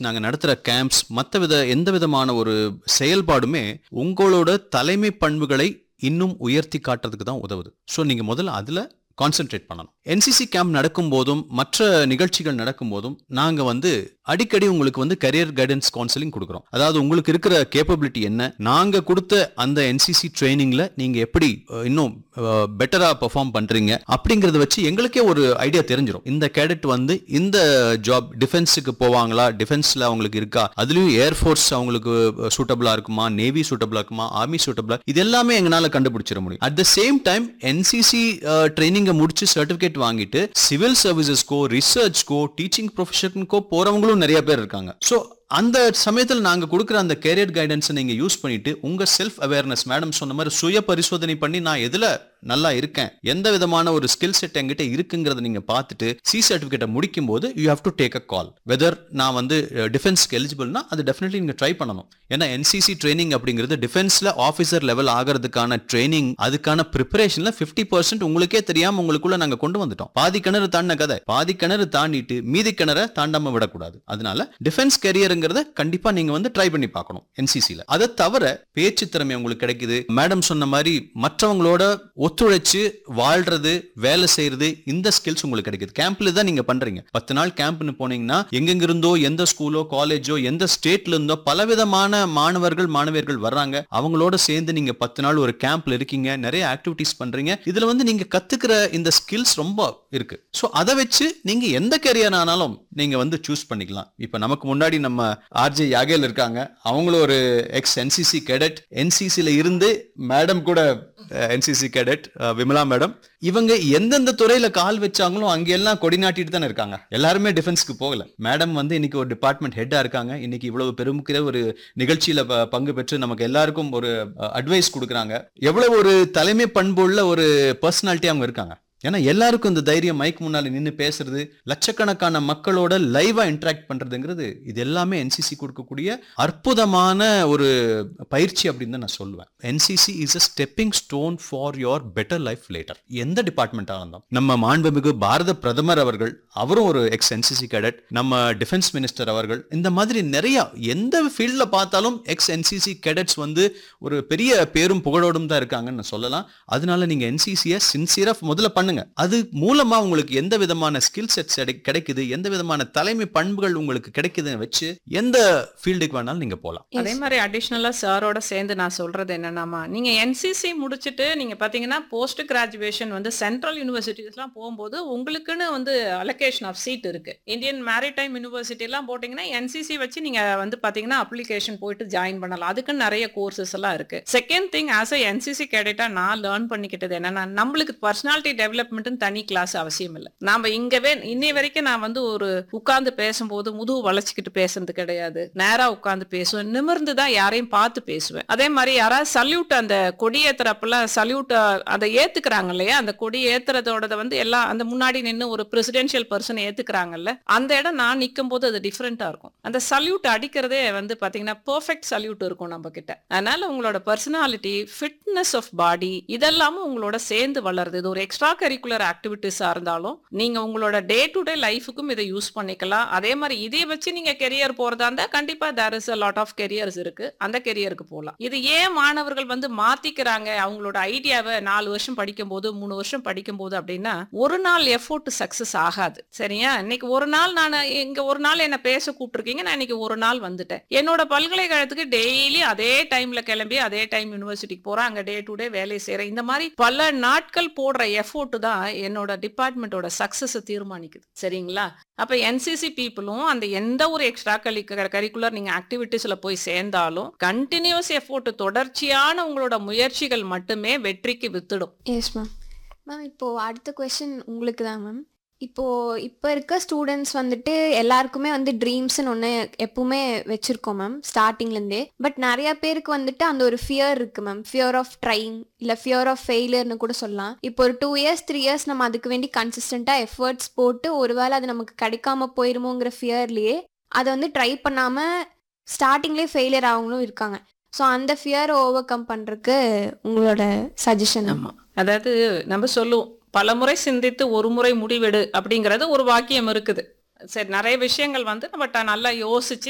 நாங்க நடத்துற கேம்ப்ஸ் மற்ற வித எந்த விதமான ஒரு செயல்பாடுமே உங்களோட தலைமை பண்புகளை இன்னும் உயர்த்தி காட்டுறதுக்கு தான் உதவுது ஸோ நீங்க முதல்ல அதுல கான்சென்ட்ரேட் பண்ணணும் என்சிசி கேம்ப் நடக்கும் போதும் மற்ற நிகழ்ச்சிகள் நடக்கும் போதும் நாங்க வந்து அடிக்கடி உங்களுக்கு வந்து கரியர் கைடன்ஸ் கவுன்சிலிங் கொடுக்குறோம் அதாவது உங்களுக்கு இருக்கிற கேப்பபிலிட்டி என்ன நாங்க கொடுத்த அந்த என்சிசி ட்ரைனிங்ல நீங்க எப்படி அஹ், இன்னும் பெட்டரா பெர்ஃபார்ம் பண்றீங்க அப்படிங்கறத வச்சு எங்களுக்கே ஒரு ஐடியா தெரிஞ்சிடும் இந்த கேடட் வந்து இந்த ஜாப் டிஃபென்ஸுக்கு போவாங்களா டிஃபென்ஸ்ல அவங்களுக்கு இருக்கா அதுலயும் ஏர்ஃபோர்ஸ் அவங்களுக்கு சூட்டபிளா இருக்குமா நேவி சூட்டபிளா இருக்குமா ஆர்மி சூட்டபிளா இது எல்லாமே எங்களால கண்டுபிடிச்சிட முடியும் at the same time NCC ட்ரைனிங்கை முடிச்சு சர்டிபிகேட் வாங்கிட்டு சிவில் சர்வீசஸ்க்கோ ரிசர்ச்க்கோ டீச்சிங் ப்ரொஃபஷனுக்கோ போறவங்களும் நிறைய பேர் இருக்காங்க ஸோ அந்த சமயத்தில் நாங்க கொடுக்குற அந்த கேரியர் கைடன்ஸை நீங்க யூஸ் பண்ணிட்டு உங்க செல்ஃப் அவேர்னஸ் மேடம் சொன்ன மாதிரி சுய பரிசோதனை பண்ணி நான் எதுல நல்லா இருக்கேன் எந்த விதமான ஒரு ஸ்கில் செட் என்கிட்ட இருக்குங்கிறத நீங்க பார்த்துட்டு சி சர்டிபிகேட்டை முடிக்கும் போது you have to take a call whether நான் வந்து டிஃபென்ஸ்க்கு எலிஜிபிள்னா அது டெஃபினெட்லி நீங்க ட்ரை பண்ணணும் ஏன்னா என்சிசி ட்ரைனிங் அப்படிங்கிறது டிஃபென்ஸ்ல ஆஃபீஸர் லெவல் ஆகிறதுக்கான ட்ரைனிங் அதுக்கான ப்ரிப்பரேஷன்ல ஃபிஃப்டி பர்சன்ட் உங்களுக்கே தெரியாம உங்களுக்குள்ள நாங்க கொண்டு வந்துட்டோம் பாதி கிணறு தாண்டின கதை பாதி கிணறு தாண்டிட்டு மீதி கிணற தாண்டாம விடக்கூடாது அதனால டிஃபென்ஸ் கரியருங்கிறத கண்டிப்பா நீங்க வந்து ட்ரை பண்ணி பார்க்கணும் என்சிசில அதை தவிர பேச்சு திறமை உங்களுக்கு கிடைக்குது மேடம் சொன்ன மாதிரி மற்றவங்களோட ஒத்துழைச்சு வாழ்றது வேலை செய்யறது இந்த ஸ்கில்ஸ் உங்களுக்கு கிடைக்குது கேம்ப்ல தான் நீங்க பண்றீங்க பத்து நாள் கேம்ப்னு போனீங்கன்னா எங்கெங்க இருந்தோ எந்த ஸ்கூலோ காலேஜோ எந்த ஸ்டேட்ல இருந்தோ பலவிதமான மாணவர்கள் மாணவியர்கள் வர்றாங்க அவங்களோட சேர்ந்து நீங்க பத்து நாள் ஒரு கேம்ப்ல இருக்கீங்க நிறைய ஆக்டிவிட்டிஸ் பண்றீங்க இதுல வந்து நீங்க கத்துக்கிற இந்த ஸ்கில்ஸ் ரொம்ப இருக்கு சோ அதை வச்சு நீங்க எந்த கெரியர் ஆனாலும் நீங்க வந்து சூஸ் பண்ணிக்கலாம் இப்ப நமக்கு முன்னாடி நம்ம ஆர்ஜே யாகேல் இருக்காங்க அவங்களும் ஒரு எக்ஸ் என்சிசி கேடட் என்சிசில இருந்து மேடம் கூட என்சிசி கேடட் விமலா மேடம் இவங்க எந்தெந்த துறையில கால் வச்சாங்களோ அங்கெல்லாம் கொடி நாட்டிட்டு தானே இருக்காங்க எல்லாருமே டிஃபென்ஸ்க்கு போகல மேடம் வந்து இன்னைக்கு ஒரு டிபார்ட்மெண்ட் ஹெட்டா இருக்காங்க இன்னைக்கு இவ்வளவு பெருமுக்கிற ஒரு நிகழ்ச்சியில ப- பங்கு பெற்று நமக்கு எல்லாருக்கும் ஒரு அட்வைஸ் கொடுக்குறாங்க எவ்வளவு ஒரு தலைமை பண்புள்ள ஒரு பர்சனாலிட்டி அவங்க இருக்காங்க ஏன்னா எல்லாருக்கும் இந்த தைரியம் மைக் முன்னால நின்னு பேசுறது லட்சக்கணக்கான மக்களோட லைவா இன்டராக்ட் பண்றதுங்கிறது இது எல்லாமே என்சிசி கொடுக்கக்கூடிய அற்புதமான ஒரு பயிற்சி அப்படின்னு தான் நான் சொல்லுவேன் NCC is a stepping stone for your better life later எந்த டிபார்ட்மெண்ட்டாக இருந்தாலும் நம்ம மாண்புமிகு பாரத பிரதமர் அவர்கள் அவரும் ஒரு எக்ஸ் என்சிசி கேடட் நம்ம டிஃபென்ஸ் மினிஸ்டர் அவர்கள் இந்த மாதிரி நிறைய எந்த ஃபீல்டில் பார்த்தாலும் எக்ஸ் என்சிசி கேடட்ஸ் வந்து ஒரு பெரிய பேரும் புகழோடும் தான் இருக்காங்கன்னு நான் சொல்லலாம் அதனால நீங்க என்சிசியை சின்சியரா முதல்ல பண்ணுங்க அது மூலமா உங்களுக்கு எந்த விதமான ஸ்கில் செட்ஸ் கிடைக்குது எந்த விதமான தலைமை பண்புகள் உங்களுக்கு கிடைக்குதுன்னு வச்சு எந்த ஃபீல்டுக்கு வேணாலும் நீங்க போகலாம் அதே மாதிரி அடிஷ்னலா சாரோட சேர்ந்து நான் சொல்றது என்னன்னாமா நீங்க என்சிசி முடிச்சுட்டு நீங்க பாத்தீங்கன்னா போஸ்ட் கிராஜுவேஷன் வந்து சென்ட்ரல் யூனிவர்சிட்டிஸ்லாம் போகும்போது உங்களுக்குன்னு வந்து அலோகேஷன் ஆஃப் சீட் இருக்கு இந்தியன் மேரிடைம் யூனிவர்சிட்டி எல்லாம் போட்டீங்கன்னா என்சிசி வச்சு நீங்க வந்து பாத்தீங்கன்னா அப்ளிகேஷன் போயிட்டு ஜாயின் பண்ணலாம் அதுக்குன்னு நிறைய கோர்சஸ் எல்லாம் இருக்கு second thing as a NCC கேடட்டா நான் லேர்ன் பண்ணிக்கிட்டது என்னன்னா நம்மளுக்கு பர்சனாலிட்டி டெவலப்மெண்ட்னு தனி கிளாஸ் அவசியம் இல்லை நாம இங்கவே இன்னை வரைக்கும் நான் வந்து ஒரு உட்கார்ந்து பேசும்போது முதுகு வளைச்சிக்கிட்டு பேசுறது கிடையாது நேரா உட்கார்ந்து பேசுவேன் நிமிர்ந்து தான் யாரையும் பார்த்து பேசுவேன் அதே மாதிரி யாராவது சல்யூட் அந்த கொடி ஏத்துறப்பெல்லாம் சல்யூட் அதை ஏத்துக்கிறாங்க இல்லையா அந்த கொடி ஏத்துறதோட வந்து எல்லாம் அந்த முன்னாடி நின்று ஒரு பிரசிடென்ஷியல் பர்சன் ஏத்துக்கிறாங்கல்ல அந்த இடம் நான் நிற்கும் போது அது டிஃப்ரெண்டா இருக்கும் அந்த சல்யூட் அடிக்கிறதே வந்து பாத்தீங்கன்னா பெர்ஃபெக்ட் சல்யூட் இருக்கும் நம்ம கிட்ட அதனால உங்களோட பர்சனாலிட்டி ஃபிட்னஸ் ஆஃப் பாடி இதெல்லாமும் உங்களோட சேர்ந்து வளருது இது ஒரு எக்ஸ்ட்ரா கரிக்குலர் ஆக்டிவிட்டிஸா இருந்தாலும் நீங்க உங்களோட டே டு டே லைஃபுக்கும் இதை யூஸ் பண்ணிக்கலாம் அதே மாதிரி இதை வச்சு நீங்க கெரியர் போறதா இருந்தா கண்டிப்பா there is a lot of careers இருக்கு அந்த கெரியருக்கு போகலாம் இது ஏன் மாணவர்கள் வந்து மாத்திக்கிறாங்க அவங்களோட ஐடியாவை நாலு வருஷம் படிக்கும் போது மூணு வருஷம் படிக்கும் போது அப்படின்னா ஒரு நாள் எஃபோர்ட் சக்சஸ் ஆகாது சரியா இன்னைக்கு ஒரு நாள் நான் இங்க ஒரு நாள் என்ன பேச கூப்பிட்டுருக்கீங்க நான் இன்னைக்கு ஒரு நாள் வந்துட்டேன் என்னோட பல்கலைக்கழகத்துக்கு டெய்லி அதே டைம்ல கிளம்பி அதே டைம் யூனிவர்சிட்டிக்கு போறேன் அங்க டே டு டே வேலை செய்யறேன் இந்த மாதிரி பல நாட்கள் போடுற எஃபோர்ட் தான் என்னோட டிபார்ட்மெண்ட்டோட சக்சஸ் தீர்மானிக்குது சரிங்களா அப்ப என்சிசி பீப்புளும் அந்த எந்த ஒரு எக்ஸ்ட்ரா கரிக்குலர் நீங்க ஆக்டிவிட்டிஸ்ல போய் சேர்ந்தாலும் கண்டினியூஸ் எஃபோர்ட் தொடர்ச்சியான உங்களோட முயற்சிகள் மட்டுமே வெற்றிக்கு வித்துடும் எஸ் மேம் மேம் இப்போது அடுத்த கொஷின் உங்களுக்கு தான் மேம் இப்போது இப்போ இருக்க ஸ்டூடெண்ட்ஸ் வந்துட்டு எல்லாருக்குமே வந்து ட்ரீம்ஸ்னு ஒன்று எப்பவுமே வச்சுருக்கோம் மேம் ஸ்டார்டிங்லேருந்தே பட் நிறைய பேருக்கு வந்துட்டு அந்த ஒரு ஃபியர் இருக்குது மேம் ஃபியர் ஆஃப் ட்ரைங் இல்லை ஃபியர் ஆஃப் ஃபெயிலியர்னு கூட சொல்லலாம் இப்போ ஒரு டூ இயர்ஸ் த்ரீ இயர்ஸ் நம்ம அதுக்கு வேண்டி கன்சிஸ்டண்ட்டாக எஃபர்ட்ஸ் போட்டு ஒருவேளை அது நமக்கு கிடைக்காம போயிருமோங்கிற ஃபியர்லேயே அதை வந்து ட்ரை பண்ணாமல் ஸ்டார்டிங்லேயே ஃபெயிலியர் ஆகவங்களும் இருக்காங்க ஸோ அந்த ஃபியரை ஓவர் கம் பண்ணுறதுக்கு உங்களோட சஜஷன் ஆமா அதாவது நம்ம சொல்லுவோம் பலமுறை சிந்தித்து ஒரு முறை முடிவெடு அப்படிங்கிறது ஒரு வாக்கியம் இருக்குது சரி நிறைய விஷயங்கள் வந்து நம்ம ட- நல்லா யோசிச்சு